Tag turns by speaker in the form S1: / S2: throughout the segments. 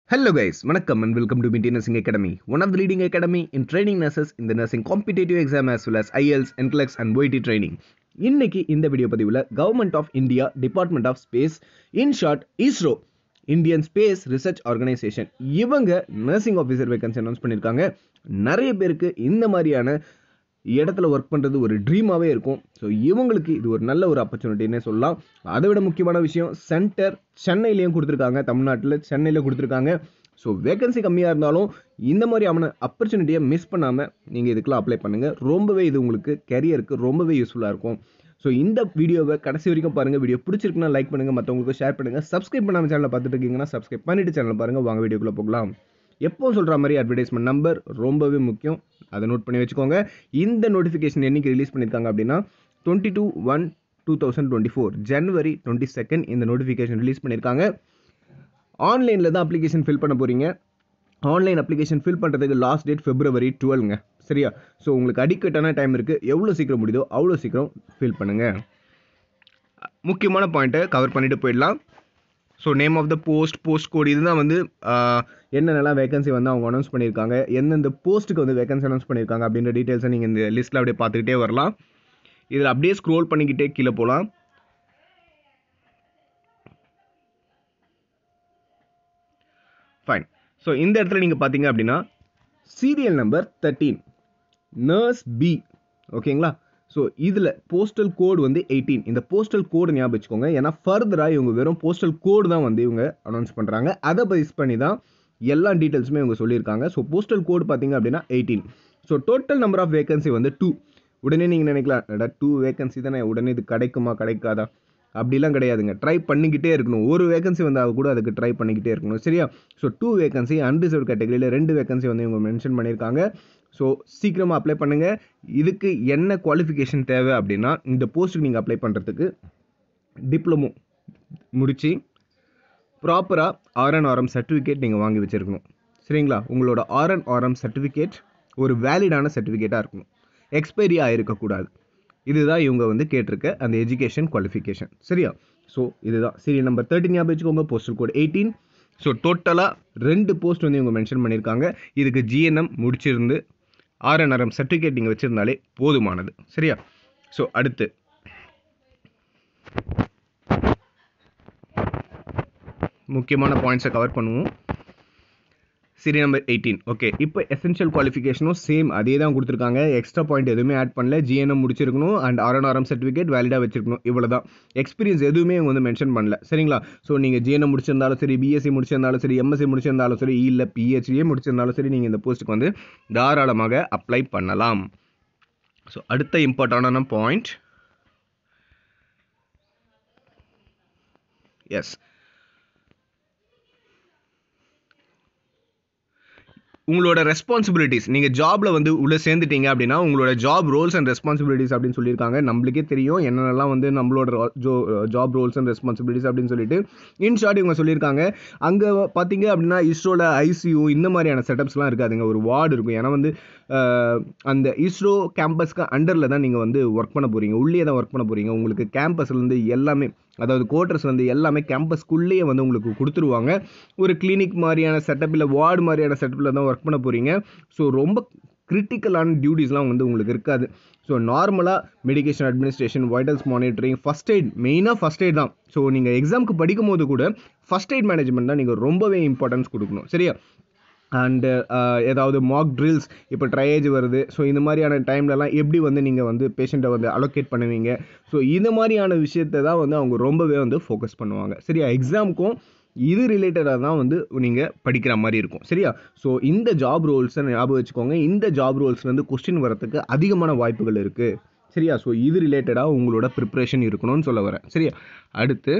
S1: Hello guys, வணக்கம் and welcome to Minty Nursing Academy, one of the leading academy in training nurses in the nursing competitive exam as well as IELTS, NCLEX and OIT training. இன்னைக்கு இந்த video பதிவில் government of India department of space in short ISRO Indian space research organisation இவங்க nursing officer vacancy announce பண்ணியிருக்காங்க நிறைய பேருக்கு இந்த மாதிரியான இடத்துல ஒர்க் பண்ணுறது ஒரு ட்ரீமாகவே இருக்கும் ஸோ இவங்களுக்கு இது ஒரு நல்ல ஒரு ஆப்பர்ச்சுனிட்டின்னே சொல்லலாம் அதை விட முக்கியமான விஷயம் சென்டர் சென்னையிலையும் கொடுத்துருக்காங்க தமிழ்நாட்டில் சென்னையில் கொடுத்துருக்காங்க ஸோ வேகன்சி கம்மியாக இருந்தாலும் இந்த மாதிரியான ஆப்பர்ச்சுனிட்டியை மிஸ் பண்ணாமல் நீங்கள் இதுக்கெல்லாம் அப்ளை பண்ணுங்கள் ரொம்பவே இது உங்களுக்கு கெரியருக்கு ரொம்பவே யூஸ்ஃபுல்லாக இருக்கும் ஸோ இந்த வீடியோவை கடைசி வரைக்கும் பாருங்கள் வீடியோ பிடிச்சிருக்குன்னா லைக் பண்ணுங்கள் மற்றவங்களுக்கு ஷேர் பண்ணுங்கள் சப்ஸ்கிரைப் பண்ணாமல் சேனலை பார்த்துட்டு இருக்கீங்கன்னா சப்ஸ்கிரைப் பண்ணிட்டு சேனல் பாருங்கள் வாங்க வீடியோக்குள்ளே போகலாம் எப்போ சொல்கிற மாதிரி அட்வர்டைஸ்மெண்ட் நம்பர் ரொம்பவே முக்கியம் அதை நோட் பண்ணி வச்சுக்கோங்க இந்த நோட்டிஃபிகேஷன் என்னைக்கு ரிலீஸ் பண்ணியிருக்காங்க அப்படின்னா twenty two one two thousand twenty four January twenty second இந்த நோட்டிஃபிகேஷன் ரிலீஸ் பண்ணியிருக்காங்க ஆன்லைனில் தான் அப்ளிகேஷன் ஃபில் பண்ண போகிறீங்க ஆன்லைன் அப்ளிகேஷன் ஃபில் பண்ணுறதுக்கு லாஸ்ட் டேட் ஃபெப்ரவரி டுவெல்ங்க சரியா ஸோ உங்களுக்கு அடிக்கட்டான டைம் இருக்குது எவ்வளோ சீக்கிரம் முடியுதோ அவ்வளோ சீக்கிரம் ஃபில் பண்ணுங்கள் முக்கியமான பாயிண்ட்டை கவர் பண்ணிட்டு போயிடலாம் so name of the post post code இதுதான் வந்து ஆஹ், என்னென்னலாம் வேகன்சி வந்து அவங்க அனௌன்ஸ் பண்ணியிருக்காங்க எந்தெந்த போஸ்ட்டுக்கு வந்து வேகன்சி அனௌன்ஸ் பண்ணியிருக்காங்க அப்படின்ற டீட்டெயில்ஸை நீங்கள் இந்த லிஸ்ட்டில் அப்படியே பார்த்துக்கிட்டே வரலாம் இதில் அப்படியே ஸ்க்ரோல் பண்ணிக்கிட்டே கீழே போகலாம் ஃபைன் ஸோ இந்த இடத்துல நீங்கள் பார்த்தீங்க அப்படின்னா serial number thirteen nurse B ஓகேங்களா ஸோ இதில் போஸ்டல் கோடு வந்து எயிட்டீன் இந்த போஸ்டல் கோடு ஞாபகம் வச்சுக்கோங்க ஏன்னா ஃபர்தராக இவங்க வெறும் போஸ்டல் கோடு தான் வந்து இவங்க அனௌன்ஸ் பண்ணுறாங்க அதை பேஸ் பண்ணி தான் எல்லா டீட்டெயில்ஸுமே இவங்க சொல்லியிருக்காங்க ஸோ போஸ்டல் கோடு பார்த்தீங்க அப்படின்னா eighteen so total number of vacancy வந்து டூ உடனே நீங்கள் நினைக்கலாம் டூ வேகன்சி தானே உடனே இது கிடைக்குமா கிடைக்காதா அப்படிலாம் கிடையாதுங்க ட்ரை பண்ணிக்கிட்டே இருக்கணும் ஒரு வேகன்சி வந்தால் கூட அதுக்கு ட்ரை பண்ணிக்கிட்டே இருக்கணும் சரியா ஸோ டூ வேகன்சி அன்ரிசர்வ் கேட்டகரியில் ரெண்டு வேகன்சி வந்து இவங்க மென்ஷன் பண்ணியிருக்காங்க ஸோ சீக்கிரமாக அப்ளை பண்ணுங்கள் இதுக்கு என்ன குவாலிஃபிகேஷன் தேவை அப்படின்னா இந்த போஸ்ட்டுக்கு நீங்கள் அப்ளை பண்ணுறதுக்கு டிப்ளமோ முடித்து ப்ராப்பராக ஆர்என்ஆர்எம் சர்டிஃபிகேட் நீங்கள் வாங்கி வச்சுருக்கணும் சரிங்களா உங்களோட ஆர்என்ஆர்எம் சர்டிஃபிகேட் ஒரு வேலிடான சர்டிஃபிகேட்டாக இருக்கணும் எக்ஸ்பைரி ஆகிருக்கக்கூடாது இதுதான் இவங்க வந்து கேட்டிருக்க அந்த எஜுகேஷன் குவாலிஃபிகேஷன் சரியா ஸோ இதுதான் சீரியல் நம்பர் தேர்ட்டின் ஞாபகம் வச்சுக்கோங்க போஸ்டல் கோட் எயிட்டீன் ஸோ டோட்டலாக ரெண்டு போஸ்ட் வந்து இவங்க மென்ஷன் பண்ணியிருக்காங்க இதுக்கு ஜிஎன்எம் முடிச்சிருந்து ஆர்என்ஆர்எம் சர்டிஃபிகேட் நீங்கள் வச்சுருந்தாலே போதுமானது சரியா ஸோ அடுத்து முக்கியமான பாயிண்ட்ஸை கவர் பண்ணுவோம் சரி நம்பர் எயிட்டீன் ஓகே இப்போ எசென்ஷியல் குவாலிஃபிகேஷனும் சேம் அதே தான் கொடுத்துருக்காங்க எக்ஸ்ட்ரா பாயிண்ட் எதுவுமே ஆட் பண்ணல ஜிஎன்எம் முடிச்சிருக்கணும் அண்ட் ஆர்என்ஆர்எம் சர்டிஃபிகேட் வேலிடாக வச்சிருக்கணும் இவ்வளோ தான் எக்ஸ்பீரியன்ஸ் எதுவுமே இவங்க வந்து மென்ஷன் பண்ணல சரிங்களா ஸோ நீங்கள் ஜிஎன்எம் முடிச்சிருந்தாலும் சரி பிஎஸ்சி முடிச்சிருந்தாலும் சரி எம்எஸ்சி முடிச்சிருந்தாலும் சரி இல்லை பிஹெச்டியே முடிச்சிருந்தாலும் சரி நீங்கள் இந்த போஸ்ட்டுக்கு வந்து தாராளமாக அப்ளை பண்ணலாம் ஸோ அடுத்த இம்பார்ட்டண்டான பாயிண்ட் எஸ் உங்களோட ரெஸ்பான்சிபிலிட்டிஸ் நீங்கள் ஜாப்ல வந்து உள்ளே சேர்ந்துட்டீங்க அப்படின்னா உங்களோட ஜாப் ரோல்ஸ் அண்ட் ரெஸ்பான்சிபிலிட்டிஸ் அப்படின்னு சொல்லியிருக்காங்க நம்மளுக்கே தெரியும் என்னென்னலாம் வந்து நம்மளோட ஜாப் ரோல்ஸ் அண்ட் ரெஸ்பான்சிபிலிட்டிஸ் அப்படின்னு சொல்லிட்டு இன் ஷார்ட் இவங்க சொல்லியிருக்காங்க அங்கே பார்த்தீங்க அப்படின்னா இஸ்ரோல ஐசியூ இந்த மாதிரியான செட்டப்ஸ்லாம் இருக்காதுங்க ஒரு வார்டு இருக்கும் ஏன்னா வந்து அஹ், அந்த இஸ்ரோ கேம்பஸ்க்கு அண்டரில் தான் நீங்கள் வந்து ஒர்க் பண்ண போகிறீங்க உள்ளே தான் ஒர்க் பண்ண போகிறீங்க உங்களுக்கு கேம்பஸ்லேருந்து எல்லாமே அதாவது கோட்டர்ஸ் வந்து எல்லாமே கேம்பஸ்க்குள்ளேயே வந்து உங்களுக்கு கொடுத்துருவாங்க ஒரு கிளினிக் மாதிரியான செட்டப் இல்லை வார்டு மாதிரியான செட்டப்பில் தான் ஒர்க் பண்ண போகிறீங்க ஸோ ரொம்ப கிரிட்டிக்கலான டியூட்டிஸ்லாம் வந்து உங்களுக்கு இருக்காது ஸோ நார்மலாக medication administration vitals monitoring first aid மெயினாக ஃபஸ்ட் எய்ட் தான் ஸோ நீங்கள் எக்ஸாமுக்கு படிக்கும் போது கூட ஃபஸ்ட் எய்ட் மேனேஜ்மெண்ட் தான் நீங்கள் ரொம்பவே இம்பார்ட்டன்ஸ் கொடுக்கணும் சரியா அண்டு ஏதாவது மாக் ட்ரில்ஸ் இப்போ ட்ரையேஜ் வருது ஸோ இந்த மாதிரியான டைம்லலாம் எப்படி வந்து நீங்கள் வந்து பேஷண்ட்டை வந்து அலோகேட் பண்ணுவீங்க ஸோ இந்த மாதிரியான விஷயத்தை தான் வந்து அவங்க ரொம்பவே வந்து ஃபோக்கஸ் பண்ணுவாங்க சரியா எக்ஸாமுக்கும் இது ரிலேட்டடாக தான் வந்து நீங்கள் படிக்கிற மாதிரி இருக்கும் சரியா ஸோ இந்த ஜாப் ரோல்ஸை ஞாபகம் வச்சுக்கோங்க இந்த ஜாப் ரோல்ஸ்லேருந்து கொஸ்டின் வரத்துக்கு அதிகமான வாய்ப்புகள் இருக்குது சரியா ஸோ இது ரிலேட்டடாக உங்களோட ப்ரிப்ரேஷன் இருக்கணும்னு சொல்ல வரேன் சரியா அடுத்து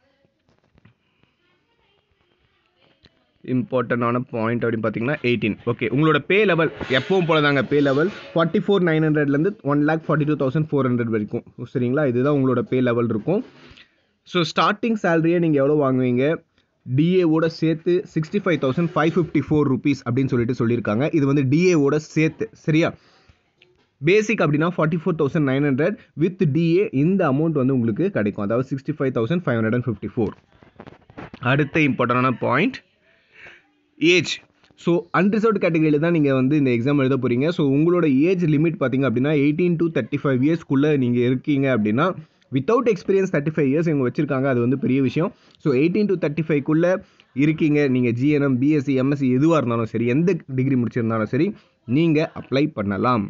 S1: இம்பார்ட்டண்டான பாயிண்ட் அப்படின்னு பார்த்தீங்கன்னா எயிட்டீன் ஓகே உங்களோட பே லெவல் எப்பவும் போல தாங்க pay level forty four nine ஹண்ட்ரட்லேருந்து one lakh forty two thousand four hundred வரைக்கும் சரிங்களா இதுதான் உங்களோட பே லெவல் இருக்கும் ஸோ ஸ்டார்டிங் சேலரியை நீங்கள் எவ்வளோ வாங்குவீங்க டிஏவோட சேர்த்து sixty five thousand five fifty four rupees அப்படின்னு சொல்லிட்டு சொல்லியிருக்காங்க இது வந்து டிஏவோட சேர்த்து சரியா பேசிக் அப்படின்னா forty four thousand nine hundred with DA இந்த அமௌண்ட் வந்து உங்களுக்கு கிடைக்கும் அதாவது sixty five thousand five hundred and fifty four அடுத்த இம்பார்ட்டண்டான பாயிண்ட் ஏஜ் ஸோ அன்ரிசர்வ்டு கேட்டகரியில் தான் நீங்கள் வந்து இந்த எக்ஸாம் எழுத போகிறீங்க ஸோ உங்களோட ஏஜ் லிமிட் பார்த்தீங்க அப்படின்னா எயிட்டீன் டு தேர்ட்டி ஃபைவ் இயர்ஸ்க்குள்ளே நீங்கள் இருக்கீங்க அப்படின்னா without experience thirty five years இவங்க வச்சுருக்காங்க அது வந்து பெரிய விஷயம் ஸோ எயிட்டீன் டு தேர்ட்டி ஃபைவ்க்குள்ளே இருக்கீங்க நீங்கள் ஜிஎன்எம் பிஎஸ்சி எம்எஸ்சி எதுவாக இருந்தாலும் சரி எந்த டிகிரி முடிச்சிருந்தாலும் சரி நீங்கள் அப்ளை பண்ணலாம்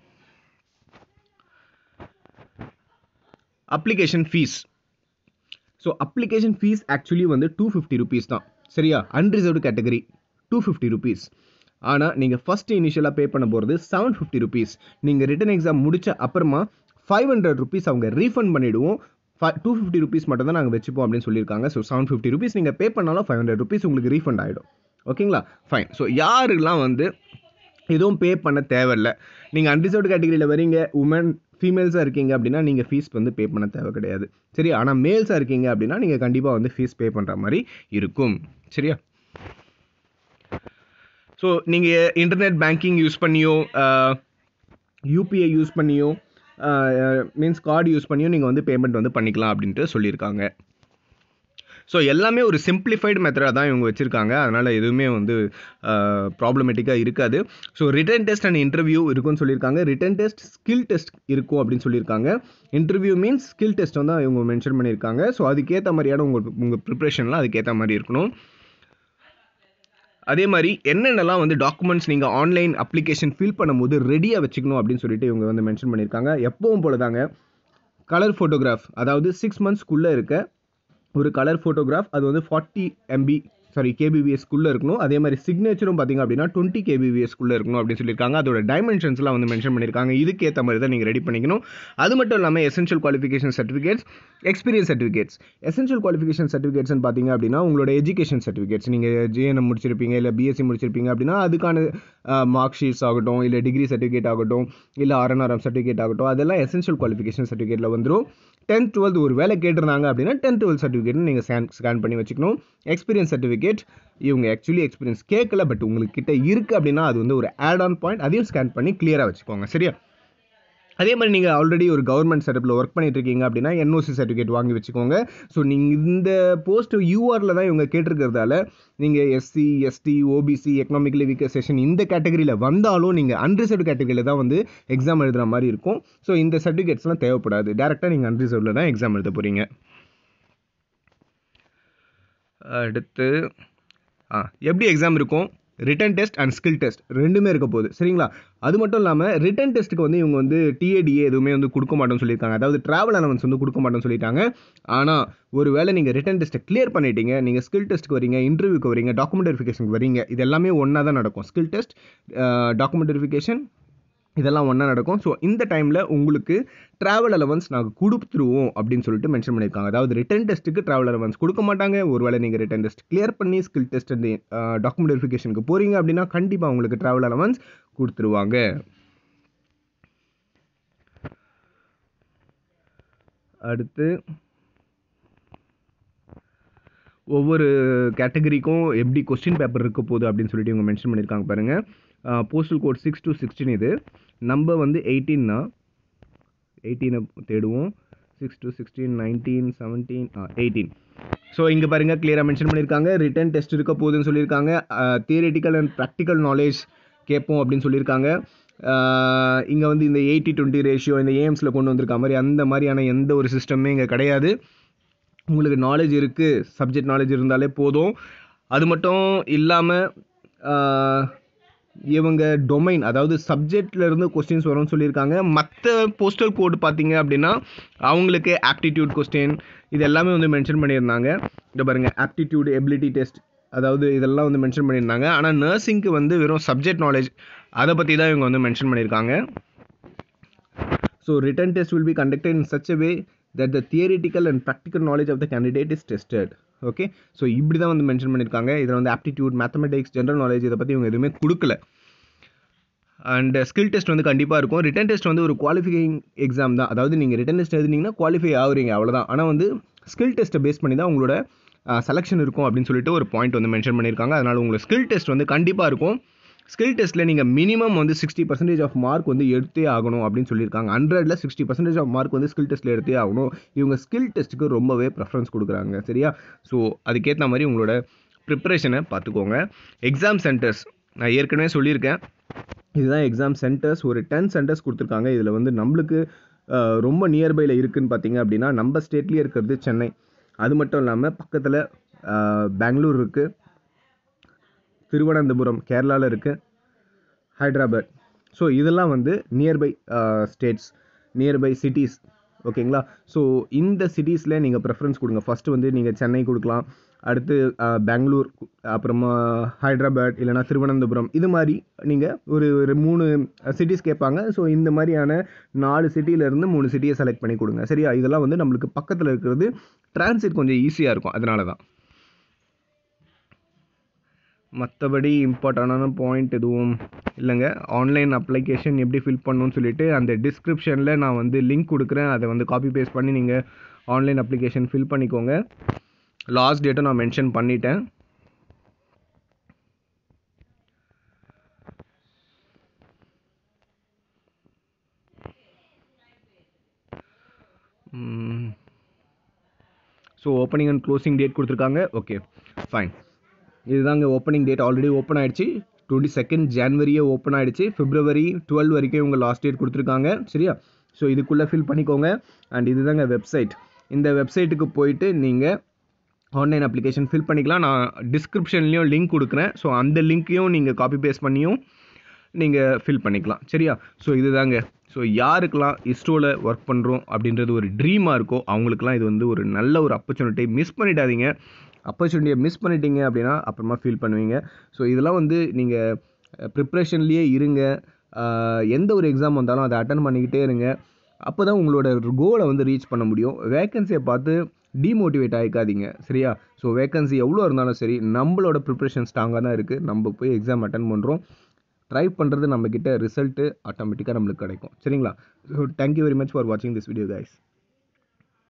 S1: application fee so application fee actually வந்து டூ ஃபிஃப்டி ருபீஸ் தான் சரியா unreserved category two fifty rupees ஆனால் நீங்கள் ஃபஸ்ட்டு இனிஷியலாக பே பண்ண போகிறது செவன் ஃபிஃப்டி ருபீஸ் நீங்கள் ரிட்டன் எக்ஸாம் முடித்த அப்புறமா ஃபைவ் ஹண்ட்ரட் ருபீஸ் அவங்க ரீஃபண்ட் பண்ணிவிடுவோம் டூ ஃபிஃப்டி ருபீஸ் மட்டும் தான் நாங்கள் வச்சுப்போம் அப்படின்னு சொல்லியிருக்காங்க ஸோ செவன் ஃபிஃப்டி ருபீஸ் நீங்கள் பே பண்ணாலும் ஃபைவ் ஹண்ட்ரட் ருபீஸ் உங்களுக்கு ரீஃபண்ட் ஆகிடும் ஓகேங்களா ஃபைன் ஸோ யாருக்கெல்லாம் வந்து எதுவும் பே பண்ண தேவையில்ல நீங்கள் அன்ரிசர்வ்டு கேட்டகரியில் வரீங்க உமன் ஃபீமேல்ஸாக இருக்கீங்க அப்படின்னா நீங்கள் ஃபீஸ் வந்து பே பண்ண தேவை கிடையாது சரி ஆனால் மேல்ஸாக இருக்கீங்க அப்படின்னா நீங்கள் கண்டிப்பாக வந்து ஃபீஸ் பே பண்ணுற மாதிரி இருக்கும் சரியா ஸோ நீங்கள் இன்டர்நெட் பேங்கிங் யூஸ் பண்ணியோ யூபிஐ யூஸ் பண்ணியோ மீன்ஸ் கார்டு யூஸ் பண்ணியோ நீங்கள் வந்து பேமெண்ட் வந்து பண்ணிக்கலாம் அப்படின்ட்டு சொல்லியிருக்காங்க ஸோ எல்லாமே ஒரு சிம்பிளிஃபைடு மெத்தடாக தான் இவங்க வச்சுருக்காங்க அதனால் எதுவுமே வந்து ப்ராப்ளமேட்டிக்காக இருக்காது so written test and interview இருக்குன்னு சொல்லியிருக்காங்க ரிட்டன் டெஸ்ட் ஸ்கில் டெஸ்ட் இருக்கும் அப்படின்னு சொல்லியிருக்காங்க இன்டர்வியூ மீன்ஸ் ஸ்கில் டெஸ்ட் வந்து இவங்க மென்ஷன் பண்ணியிருக்காங்க ஸோ அதுக்கேற்ற மாதிரியான உங்கள் உங்கள் ப்ரிப்ரேஷன்லாம் அதுக்கேற்ற மாதிரி இருக்கணும் அதே மாதிரி என்னென்னலாம் வந்து டாக்குமெண்ட்ஸ் நீங்கள் ஆன்லைன் அப்ளிகேஷன் ஃபில் பண்ணும்போது ரெடியாக வச்சுக்கணும் அப்படின்னு சொல்லிட்டு இவங்க வந்து மென்ஷன் பண்ணியிருக்காங்க எப்பவும் போல தாங்க கலர் ஃபோட்டோகிராஃப் அதாவது சிக்ஸ் மந்த்ஸ்க்குள்ளே இருக்க ஒரு கலர் ஃபோட்டோகிராஃப் அது வந்து ஃபார்ட்டி எம்பி சாரி கேபிபிஎஸ்க்குள்ளே இருக்கணும் அதே மாதிரி சிக்னேச்சரும் பார்த்திங்க அப்படின்னா டுவெண்ட்டி கேபிபிஎஸ்க்குள்ளே இருக்கணும் அப்படின்னு சொல்லியிருக்காங்க அதோட டைமென்ஷன்ஸ்லாம் வந்து மென்ஷன் பண்ணியிருக்காங்க இதுக்கேற்ற மாதிரி தான் நீங்கள் ரெடி பண்ணிக்கணும் அது மட்டும் இல்லாமல் essential qualification certificates experience certificates essential qualification சர்டிஃபிகேட்ஸ்னு பார்த்தீங்க அப்படின்னா உங்களோட எஜுகேஷன் சர்டிஃபிகேட்ஸ் நீங்கள் ஜிஎன்எம் முடிச்சிருப்பீங்க இல்லை பிஎஸ்சி முடிச்சிருப்பீங்க அப்படின்னா அதுக்கான மார்க் ஷீட்ஸ் ஆகட்டும் இல்லை டிகிரி சர்டிஃபிகேட் ஆகட்டும் இல்லை ஆர்என்ஆர்எம் சர்டிஃபிகேட் ஆகட்டும் அதெல்லாம் எசென்ஷியல் குவாலிஃபிகேஷன் சர்டிஃபிகேட்டில் வந்துடும் டென்த் டுவெல்த் ஒரு வேலை கேட்டிருந்தாங்க அப்படின்னா டென்த் டுவெல்த் சர்டிஃபிகேட் நீங்கள் ஸ்கேன் ஸ்கேன் பண்ணி வச்சுக்கணும் எக்ஸ்பீரியன்ஸ் சர்டிஃபிகேட் இவங்க ஆக்சுவலி எக்ஸ்பீரியன்ஸ் கேட்கல பட் உங்களுக்கு கிட்ட இருக்குது அப்படின்னா அது வந்து ஒரு ஆட் ஆன் பாயிண்ட் அதையும் ஸ்கேன் பண்ணி கிளியராக வச்சுக்கோங்க சரியா அதே மாதிரி நீங்கள் ஆல்ரெடி ஒரு கவர்மெண்ட் செட்டப்பில் ஒர்க் பண்ணிட்டு இருக்கீங்க அப்படின்னா என்ஓசி சர்டிஃபிகேட் வாங்கி வச்சுக்கோங்க ஸோ நீங்கள் இந்த போஸ்ட் யூஆரில் தான் இவங்க கேட்டிருக்கிறதால நீங்கள் SC ST OBC economically weaker section இந்த கேட்டகரியில் வந்தாலும் நீங்கள் அன்ரிசர்வ்டு கேட்டகரியில் தான் வந்து எக்ஸாம் எழுதுகிற மாதிரி இருக்கும் ஸோ இந்த சர்டிஃபிகேட்ஸ்லாம் தேவைப்படாது டேரெக்டாக நீங்கள் அன்ரிசர்வ்டில் தான் எக்ஸாம் எழுத போகிறீங்க அடுத்து ஆ எப்படி எக்ஸாம் இருக்கும் written test and skill test ரெண்டுமே இருக்க போகுது சரிங்களா அது மட்டும் இல்லாமல் ரிட்டன் டெஸ்ட்டுக்கு வந்து இவங்க வந்து டிஏடிஏ எதுவுமே வந்து கொடுக்க மாட்டோம்னு சொல்லியிருக்காங்க அதாவது ட்ராவல் அலவன்ஸ் வந்து கொடுக்க மாட்டோம்னு சொல்லிட்டாங்க ஆனால் ஒரு வேளை நீங்கள் ரிட்டன் டெஸ்ட்டை கிளியர் பண்ணிட்டீங்க நீங்கள் ஸ்கில் டெஸ்ட்டுக்கு வரீங்க இன்டர்வியூக்கு வரீங்க டாக்குமெண்ட் வெரிஃபிகேஷனுக்கு வரீங்க இது எல்லாமே ஒன்றா தான் நடக்கும் ஸ்கில் டெஸ்ட் டாக்குமெண்ட் வெரிஃபிகேஷன் இதெல்லாம் ஒன்றா நடக்கும் ஸோ இந்த டைமில் உங்களுக்கு ட்ராவல் அலவன்ஸ் நாங்கள் கொடுத்துருவோம் அப்படின்னு சொல்லிட்டு மென்ஷன் பண்ணியிருக்காங்க அதாவது ரிட்டன் டெஸ்ட்டுக்கு ட்ராவல் அலவன்ஸ் கொடுக்க மாட்டாங்க ஒருவேளை நீங்கள் ரிட்டன் டெஸ்ட் கிளியர் பண்ணி ஸ்கில் டெஸ்ட் அண்ட் டாக்குமெண்ட் வெரிஃபிகேஷனுக்கு போகிறீங்க அப்படின்னா கண்டிப்பாக உங்களுக்கு ட்ராவல் அலவன்ஸ் கொடுத்துருவாங்க அடுத்து ஒவ்வொரு கேட்டகரிக்கும் எப்படி கொஸ்டின் பேப்பர் இருக்க போகுது அப்படின்னு சொல்லிட்டு இவங்க மென்ஷன் பண்ணியிருக்காங்க பாருங்கள் postal code six to sixteen இது நம்ம வந்து எயிட்டீன்னா எயிட்டீனை தேடுவோம் six to sixteen nineteen seventeen eighteen so இங்கே பாருங்கள் கிளியராக மென்ஷன் பண்ணியிருக்காங்க ரிட்டன் டெஸ்ட் இருக்க போகுதுன்னு சொல்லியிருக்காங்க தியரிட்டிக்கல் அண்ட் ப்ராக்டிக்கல் நாலேஜ் கேட்போம் அப்படின்னு சொல்லியிருக்காங்க இங்கே வந்து இந்த எயிட்டி டுவெண்ட்டி ரேஷியோ இந்த ஏஎம்ஸில் கொண்டு வந்திருக்க மாதிரி அந்த மாதிரியான எந்த ஒரு சிஸ்டமே இங்கே கிடையாது உங்களுக்கு நாலேஜ் இருக்குது சப்ஜெக்ட் நாலேஜ் இருந்தாலே போதும் அது மட்டும் இல்லாமல் இவங்க டொமைன் அதாவது சப்ஜெக்ட்ல இருந்து கொஸ்டின்ஸ் வரும்னு சொல்லியிருக்காங்க மற்ற போஸ்டல் கோடு பார்த்தீங்க அப்படின்னா அவங்களுக்கு ஆப்டிடியூட் கொஸ்டின் இது எல்லாமே வந்து மென்ஷன் பண்ணியிருந்தாங்க இதை பாருங்கள் ஆப்டிடியூட் எபிலிட்டி டெஸ்ட் அதாவது இதெல்லாம் வந்து மென்ஷன் பண்ணியிருந்தாங்க ஆனால் நர்சிங்க்கு வந்து வெறும் சப்ஜெக்ட் நாலேஜ் அதை பற்றி தான் இவங்க வந்து மென்ஷன் பண்ணியிருக்காங்க so written test will be conducted in such a way that the theoretical and practical knowledge of the candidate is tested okay so இப்படி தான் வந்து மென்ஷன் பண்ணியிருக்காங்க இதில் வந்து ஆப்டிடியூட் மேத்தமெட்டிக்ஸ் ஜென்ரல் நாலேஜ் இதை பற்றி இவங்க எதுவுமே கொடுக்கல அண்ட் ஸ்கில் டெஸ்ட் வந்து கண்டிப்பாக இருக்கும் ரிட்டன் டெஸ்ட் வந்து ஒரு குவாலிஃபையிங் எக்ஸாம் தான் அதாவது நீங்கள் ரிட்டன் டெஸ்ட் எழுதினீங்கன்னா குவாலிஃபை ஆகுறீங்க அவ்வளோதான் ஆனால் வந்து ஸ்கில் டெஸ்ட்டை பேஸ் பண்ணி தான் உங்களோட செலெக்ஷன் இருக்கும் அப்படின்னு சொல்லிட்டு ஒரு பாயிண்ட் வந்து மென்ஷன் பண்ணியிருக்காங்க அதனால் உங்களுக்கு ஸ்கில் டெஸ்ட் வந்து கண்டிப்பாக இருக்கும் ஸ்கில் டெஸ்ட்டில் நீங்கள் மினிமம் வந்து சிக்ஸ்டி பர்சன்டேஜ் ஆஃப் மார்க் வந்து எடுத்தே ஆகணும் அப்படின்னு சொல்லியிருக்காங்க ஹண்ட்ரடில் சிக்ஸ்டி பர்சன்டேஜ் ஆஃப் மார்க் வந்து ஸ்கில் டெஸ்ட்டில் எடுத்தே ஆகணும் இவங்க ஸ்கில் டெஸ்ட்டுக்கு ரொம்பவே ப்ரெஃபரன்ஸ் கொடுக்குறாங்க சரியா ஸோ அதுக்கேற்ற மாதிரி உங்களோட ப்ரிப்பரேஷனை பார்த்துக்கோங்க எக்ஸாம் சென்டர்ஸ் நான் ஏற்கனவே சொல்லியிருக்கேன் இதுதான் எக்ஸாம் சென்டர்ஸ் ஒரு டென் சென்டர்ஸ் கொடுத்துருக்காங்க இதில் வந்து நம்மளுக்கு அஹ், ரொம்ப நியர்பையில் இருக்குன்னு பார்த்தீங்க அப்படின்னா நம்ம ஸ்டேட்லேயே இருக்கிறது சென்னை அது மட்டும் இல்லாமல் பக்கத்தில் பெங்களூர் இருக்குது திருவனந்தபுரம் கேரளாவில் இருக்குது ஹைதராபாத் ஸோ இதெல்லாம் வந்து நியர்பை ஸ்டேட்ஸ் நியர்பை சிட்டிஸ் ஓகேங்களா ஸோ இந்த சிட்டிஸில் நீங்கள் ப்ரெஃபரன்ஸ் கொடுங்க ஃபஸ்ட்டு வந்து நீங்கள் சென்னை கொடுக்கலாம் அடுத்து அஹ், பெங்களூர் அப்புறமா ஹைதராபாத் இல்லைனா திருவனந்தபுரம் இது மாதிரி நீங்கள் ஒரு ஒரு மூணு சிட்டிஸ் கேட்பாங்க ஸோ இந்த மாதிரியான நாலு சிட்டியிலேருந்து மூணு சிட்டியை செலக்ட் பண்ணி கொடுங்க சரியா இதெல்லாம் வந்து நம்மளுக்கு பக்கத்தில் இருக்கிறது டிரான்சிட் கொஞ்சம் ஈஸியாக இருக்கும் அதனால தான் மற்றபடி இம்பார்ட்டண்டான பாயிண்ட் எதுவும் இல்லைங்க ஆன்லைன் அப்ளிகேஷன் எப்படி ஃபில் பண்ணணும்னு சொல்லிட்டு அந்த டிஸ்கிரிப்ஷனில் நான் வந்து லிங்க் கொடுக்குறேன் அதை வந்து காப்பி பேஸ்ட் பண்ணி நீங்கள் ஆன்லைன் அப்ளிகேஷன் ஃபில் பண்ணிக்கோங்க லாஸ்ட் டேட்டை நான் மென்ஷன் பண்ணிட்டேன் so opening and closing date கொடுத்துருக்காங்க ஓகே ஃபைன் இதுதாங்க ஓப்பனிங் டேட் ஆல்ரெடி ஓப்பன் ஆயிடுச்சு டுவெண்ட்டி செகண்ட் ஜான்வரியே ஓப்பன் ஆயிடுச்சு பிப்ரவரி டுவெல் வரைக்கும் உங்கள் லாஸ்ட் டேட் கொடுத்துருக்காங்க சரியா ஸோ இதுக்குள்ளே ஃபில் பண்ணிக்கோங்க அண்ட் இதுதாங்க வெப்சைட் இந்த வெப்சைட்டுக்கு போயிட்டு நீங்கள் ஆன்லைன் அப்ளிகேஷன் ஃபில் பண்ணிக்கலாம் நான் டிஸ்கிரிப்ஷன்லேயும் லிங்க் கொடுக்குறேன் ஸோ அந்த லிங்க்கையும் நீங்கள் காப்பி பேஸ்ட் பண்ணியும் நீங்கள் ஃபில் பண்ணிக்கலாம் சரியா ஸோ இதுதாங்க ஸோ யாருக்கெல்லாம் இஸ்ரோவில் ஒர்க் பண்ணுறோம் அப்படின்றது ஒரு ட்ரீமாக இருக்கோ அவங்களுக்குலாம் இது வந்து ஒரு நல்ல ஒரு ஆப்பர்ச்சுனிட்டி மிஸ் பண்ணிடாதீங்க ஆப்பர்ச்சுனிட்டியை மிஸ் பண்ணிட்டீங்க அப்படின்னா அப்புறமா ஃபீல் பண்ணுவீங்க ஸோ இதெல்லாம் வந்து நீங்கள் ப்ரிப்ரேஷன்லேயே இருங்க அஹ், எந்த ஒரு எக்ஸாம் வந்தாலும் அதை அட்டன் பண்ணிக்கிட்டே இருங்க அப்போ தான் உங்களோட கோலை வந்து ரீச் பண்ண முடியும் வேகன்சியை பார்த்து டிமோட்டிவேட் ஆகிக்காதீங்க சரியா ஸோ வேகன்சி எவ்வளோ இருந்தாலும் சரி நம்மளோட ப்ரிப்ரேஷன் ஸ்ட்ராங்காக தான் இருக்குது நம்ம போய் எக்ஸாம் அட்டன் பண்ணுறோம் ட்ரை பண்ணுறது நம்மக்கிட்ட ரிசல்ட்டு ஆட்டோமேட்டிக்காக நம்மளுக்கு கிடைக்கும் சரிங்களா so thank you very much for வாட்சிங் திஸ் வீடியோ கைஸ்